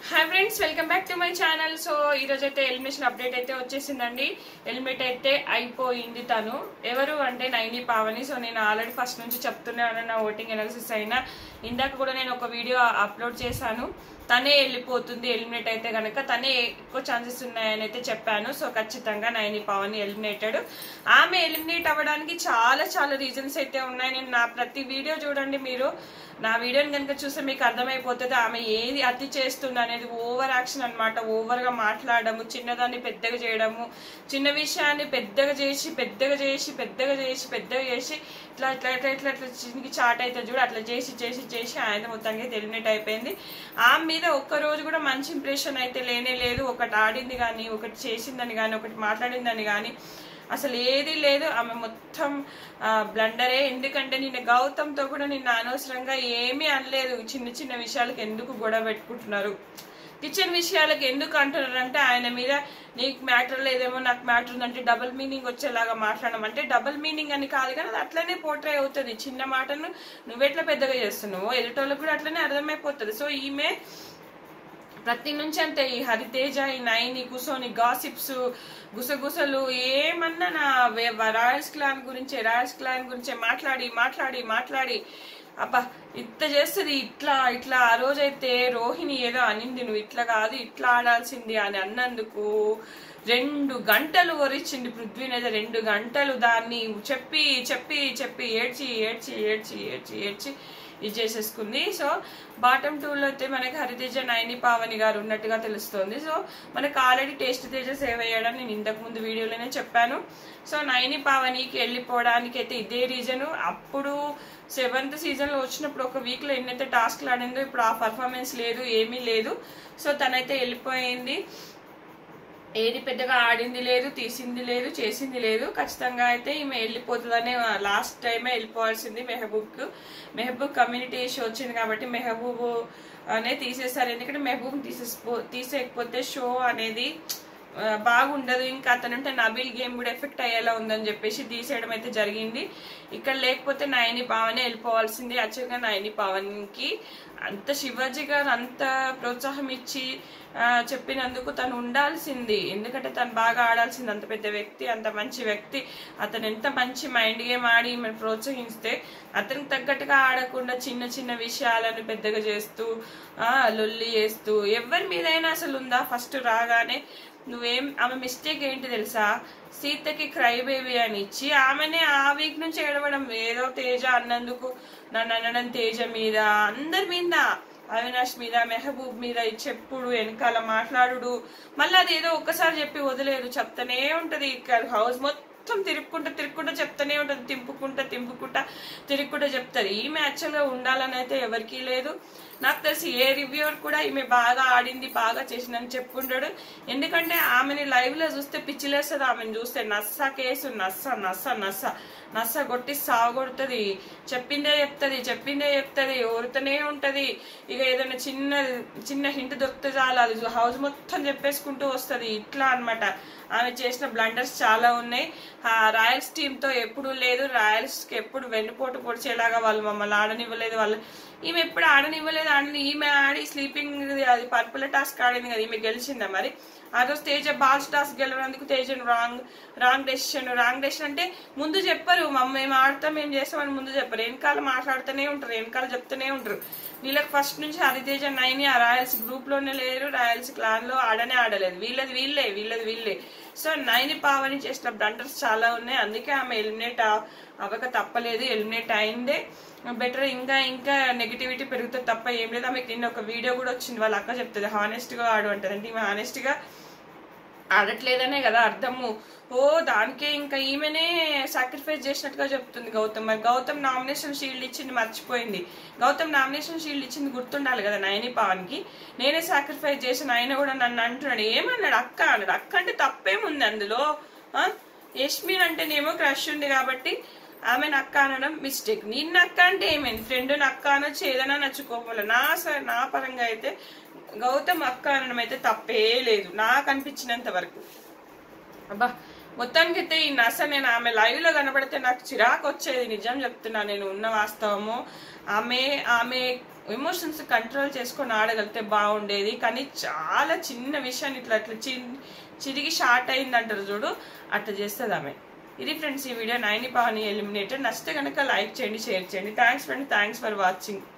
Hi friends welcome back to my channel so ఈ రోజు అయితే ఎలిమినేషన్ అప్డేట్ అయితే వచ్చేసిందండి ఎలిమినేట్ అయితే అయిపోయింది తను ఎవరు అంటే నైని పావని సో నేను ఆల్రెడీ ఫస్ట్ నుంచి చెప్తున్నాను నా ఓటింగ్ అనాలిసిస్ అయినా ఇందాక కూడా నేను ఒక వీడియో అప్లోడ్ చేశాను తనే వెళ్ళిపోతుంది ఎలిమినేట్ అయితే కనుక తనే ఎక్కువ ఛాన్సెస్ ఉన్నాయని అయితే చెప్పాను సో ఖచ్చితంగా నైని పావని ఎలిమినేటెడ్ ఆమె ఎలిమినేట్ అవ్వడానికి చాలా చాలా రీజన్స్ అయితే ఉన్నాయి నేను నా ప్రతి వీడియో చూడండి మీరు నా వీడియోని కనుక చూస్తే మీకు అర్థమైపోతుంది ఆమె ఏది అతి చేస్తుంది అనేది ఓవర్ యాక్షన్ అనమాట ఓవర్ గా మాట్లాడము చిన్నదాన్ని పెద్దగా చేయడము చిన్న విషయాన్ని పెద్దగా చేసి పెద్దగా చేసి పెద్దగా చేసి పెద్దగా చేసి ఇట్లా ఇట్లా ఇట్లా ఇట్లా ఇట్లా చిన్నకి చాట్ అయితే చూడు అట్లా చేసి చేసి చేసి ఆయన మొత్తానికి ఎలిమినేట్ అయిపోయింది ఆమె మీద ఒక్క రోజు కూడా మంచి ఇంప్రెషన్ అయితే లేనే లేదు ఒకటి ఆడింది కానీ ఒకటి చేసిందని కానీ ఒకటి మాట్లాడిందని కానీ అసలు ఏది లేదు ఆమె మొత్తం బ్లండరే ఎందుకంటే నిన్న గౌతమ్తో కూడా నిన్న అనవసరంగా ఏమీ అనలేదు చిన్న చిన్న విషయాలకు ఎందుకు గొడవ పెట్టుకుంటున్నారు కిచెన్ విషయాలకు ఎందుకు అంటున్నారు అంటే ఆయన మీద నీకు మ్యాటర్ లేదేమో నాకు మ్యాటర్ ఉందంటే డబుల్ మీనింగ్ వచ్చేలాగా మాట్లాడడం అంటే డబుల్ మీనింగ్ అని కాదు కానీ అది అట్లనే పోట్రే అవుతుంది చిన్న మాటను నువ్వెట్లా పెద్దగా చేస్తున్నావు ఎదుటోళ్ళకు కూడా అట్లనే అర్థమైపోతుంది సో ఈమె ప్రతి నుంచి అంతే ఈ హరితేజ ఈ నైని కుసోని గాసిప్స్ గుసగుసలు ఏమన్నా నా వే- రాయల్స్ క్లాన్ గురించే రాయల్స్ క్లాన్ గురించే మాట్లాడి మాట్లాడి మాట్లాడి అబ్బా ఇంత చేస్తుంది ఇట్లా ఇట్లా ఆ రోజైతే రోహిణి ఏదో అనింది నువ్వు ఇట్లా కాదు ఇట్లా ఆడాల్సింది అని అన్నందుకు రెండు గంటలు వరిచింది పృథ్వీనైతే రెండు గంటలు దాన్ని చెప్పి చెప్పి చెప్పి ఏడ్చి ఏడ్చి ఏడ్చి ఏడ్చి ఏడ్చి ఇది చేసేసుకుంది సో బాటమ్ టూలో అయితే మనకి హరితేజ నైని పావని గారు ఉన్నట్టుగా తెలుస్తుంది సో మనకు ఆల్రెడీ టేస్ట్ తేజ సేవ్ అయ్యాడని నేను ఇంతకు ముందు వీడియోలోనే చెప్పాను సో నైని పావనికి వెళ్ళిపోవడానికి అయితే ఇదే రీజన్ అప్పుడు సెవెంత్ సీజన్ లో వచ్చినప్పుడు ఒక వీక్ లో ఎన్నైతే టాస్క్లు ఆడిందో ఇప్పుడు ఆ పర్ఫార్మెన్స్ లేదు ఏమీ లేదు సో తనైతే వెళ్ళిపోయింది ఏది పెద్దగా ఆడింది లేదు తీసింది లేదు చేసింది లేదు ఖచ్చితంగా అయితే ఈమె వెళ్ళిపోతుందనే లాస్ట్ టైమే వెళ్ళిపోవాల్సింది మెహబూబ్ మెహబూబ్ కమ్యూనిటీ షో వచ్చింది కాబట్టి మెహబూబ్ అనే తీసేస్తారు ఎందుకంటే మెహబూబ్ తీసేసిపో తీసేయకపోతే షో అనేది ఆ, బాగుండదు ఇంకా అతనుంటే నబీల్ గేమ్ కూడా ఎఫెక్ట్ అయ్యేలా ఉందని చెప్పేసి తీసేయడం అయితే జరిగింది ఇక్కడ లేకపోతే నయని పావనే వెళ్ళిపోవాల్సింది యాక్చువల్గా నయని పావన్కి అంత శివాజీ గారు అంత ప్రోత్సాహం ఇచ్చి ఆ, చెప్పినందుకు తను ఉండాల్సింది ఎందుకంటే తను బాగా ఆడాల్సింది అంత పెద్ద వ్యక్తి అంత మంచి వ్యక్తి అతను ఎంత మంచి మైండ్ గేమ్ ఆడి మనం ప్రోత్సహిస్తే అతనికి తగ్గట్టుగా ఆడకుండా చిన్న చిన్న విషయాలను పెద్దగా చేస్తూ ఆ లొల్లి చేస్తూ ఎవరి మీదైనా అసలు ఉందా ఫస్ట్ రాగానే నువ్వేం ఆమె మిస్టేక్ ఏంటి తెలుసా సీతకి క్రై బేబీ అని ఇచ్చి ఆమెనే ఆ వీక్ నుంచి ఏడవడం ఏదో తేజ అన్నందుకు నన్ను అనడం తేజ మీద అందరి మీద అవినాష్ మీద మెహబూబ్ మీద ఈ చెప్పుడు వెనకాల మాట్లాడుడు మళ్ళీ అది ఏదో ఒక్కసారి చెప్పి వదిలేదు చెప్తానే ఉంటది ఇక్కడ హౌస్ మొత్తం తిరుక్కుంటా తిరుక్కుంటా చెప్తానే ఉంటది తింపుకుంటా తింపుకుంటా తిరుక్కుంటా చెప్తారు ఈమె యాక్చువల్గా ఉండాలని అయితే ఎవరికీ లేదు నాకు తెలిసి ఏ రివ్యూవర్ కూడా ఈమె బాగా ఆడింది బాగా చేసిందని చెప్పుకుంటాడు ఎందుకంటే ఆమెని లైవ్ లో చూస్తే పిచ్చిలేస్తుంది ఆమెను చూస్తే నస్స కేసు నస్స నస్స నస్స నస్స కొట్టి సాగొడుతుంది చెప్పిందే చెప్తుంది చెప్పిందే చెప్తుంది ఓరుతూనే ఉంటది ఇక ఏదైనా చిన్న చిన్న హింట్ దొరికితే చాలు అది హౌస్ మొత్తం చెప్పేసుకుంటూ వస్తుంది ఇట్లా అన్నమాట ఆమె చేసిన బ్లండర్స్ చాలా ఉన్నాయి ఆ రాయల్స్ టీమ్ తో ఎప్పుడు లేదు రాయల్స్ కి ఎప్పుడు వెన్నుపోటు పొడిచేలాగా వాళ్ళు మమ్మల్ని ఆడనివ్వలేదు వాళ్ళు ఈమె ఎప్పుడు ఆడనివ్వలేదు ఆడని ఈమె ఆడి స్లీపింగ్ అది పర్పుల్ టాస్క్ ఆడింది కదా ఈమె గెలిచిందా మరి ఆ రోజు తేజ బాల్స్ టాస్క్ గెలవడానికి Teja wrong wrong decision wrong decision అంటే ముందు చెప్పరు మమ్మ మేము ఆడతాం మేము చేస్తామని ముందు చెప్పరు వెనకాల మాట్లాడుతూనే ఉంటారు వెనకాల చెప్తూనే ఉంటారు వీళ్ళకి ఫస్ట్ నుంచి హరితేజ నైని ఆ రాయల్స్ గ్రూప్ లోనే లేరు రాయల్స్ క్లాన్ లో ఆడనే ఆడలేదు వీళ్ళది వీళ్ళే వీళ్ళది వీళ్ళే సో నైని పావని చేసిన బ్లండర్స్ చాలా ఉన్నాయి అందుకే ఆమె ఎలిమినేట్ అవ్వక తప్పలేదు ఎలిమినేట్ అయిందే బెటర్ ఇంకా ఇంకా నెగిటివిటీ పెరుగుతుంది తప్ప ఏం లేదు ఆమెకి నిన్న ఒక వీడియో కూడా వచ్చింది వాళ్ళ అక్క చెప్తుంది హానెస్ట్ గా ఆడు అంటది అంటే ఈమె హానెస్ట్ గా ఆడట్లేదనే కదా అర్థము ఓ దానికే ఇంకా ఈమెనే సాక్రిఫైస్ చేసినట్టుగా చెప్తుంది గౌతమ్ మరి గౌతమ్ నామినేషన్ షీల్డ్ ఇచ్చింది మర్చిపోయింది గౌతమ్ నామినేషన్ షీల్డ్ ఇచ్చింది గుర్తుండాలి కదా నయని పావన్కి నేనే సాక్రిఫైస్ చేసిన ఆయన కూడా నన్ను అంటున్నాడు ఏమన్నాడు అక్క అన్నాడు అక్క అంటే తప్పేముంది అందులో ఆ? యష్మిన్ అంటేనేమో క్రష్ ఉంది కాబట్టి ఆమె నక్క అనడం మిస్టేక్ నిన్న అక్క అంటే ఏమైంది ఫ్రెండ్ నక్క అనొచ్చు ఏదైనా నచ్చుకోవాలి నా స- నా పరంగా అయితే గౌతమ్ అక్క అనడం అయితే తప్పే లేదు నాకు అనిపించినంత వరకు అబ్బా మొత్తానికి అయితే ఈ నస నేను ఆమె లైవ్ లో కనబడితే నాకు చిరాకు వచ్చేది నిజం చెప్తున్నా నేను ఉన్న వాస్తవము ఆమె ఆమె ఎమోషన్స్ కంట్రోల్ చేసుకొని ఆడగలిగితే బాగుండేది కానీ చాలా చిన్న విషయాన్ని ఇట్లా అట్లా చి చిరిగి షార్ట్ అయింది అంటారు చూడు అట్లా చేస్తుంది ఆమె ఇది ఫ్రెండ్స్ ఈ వీడియో నైని పావని ఎలిమినేటర్ నచ్చితే కనుక లైక్ చేయండి షేర్ చేయండి thanks friend thanks for watching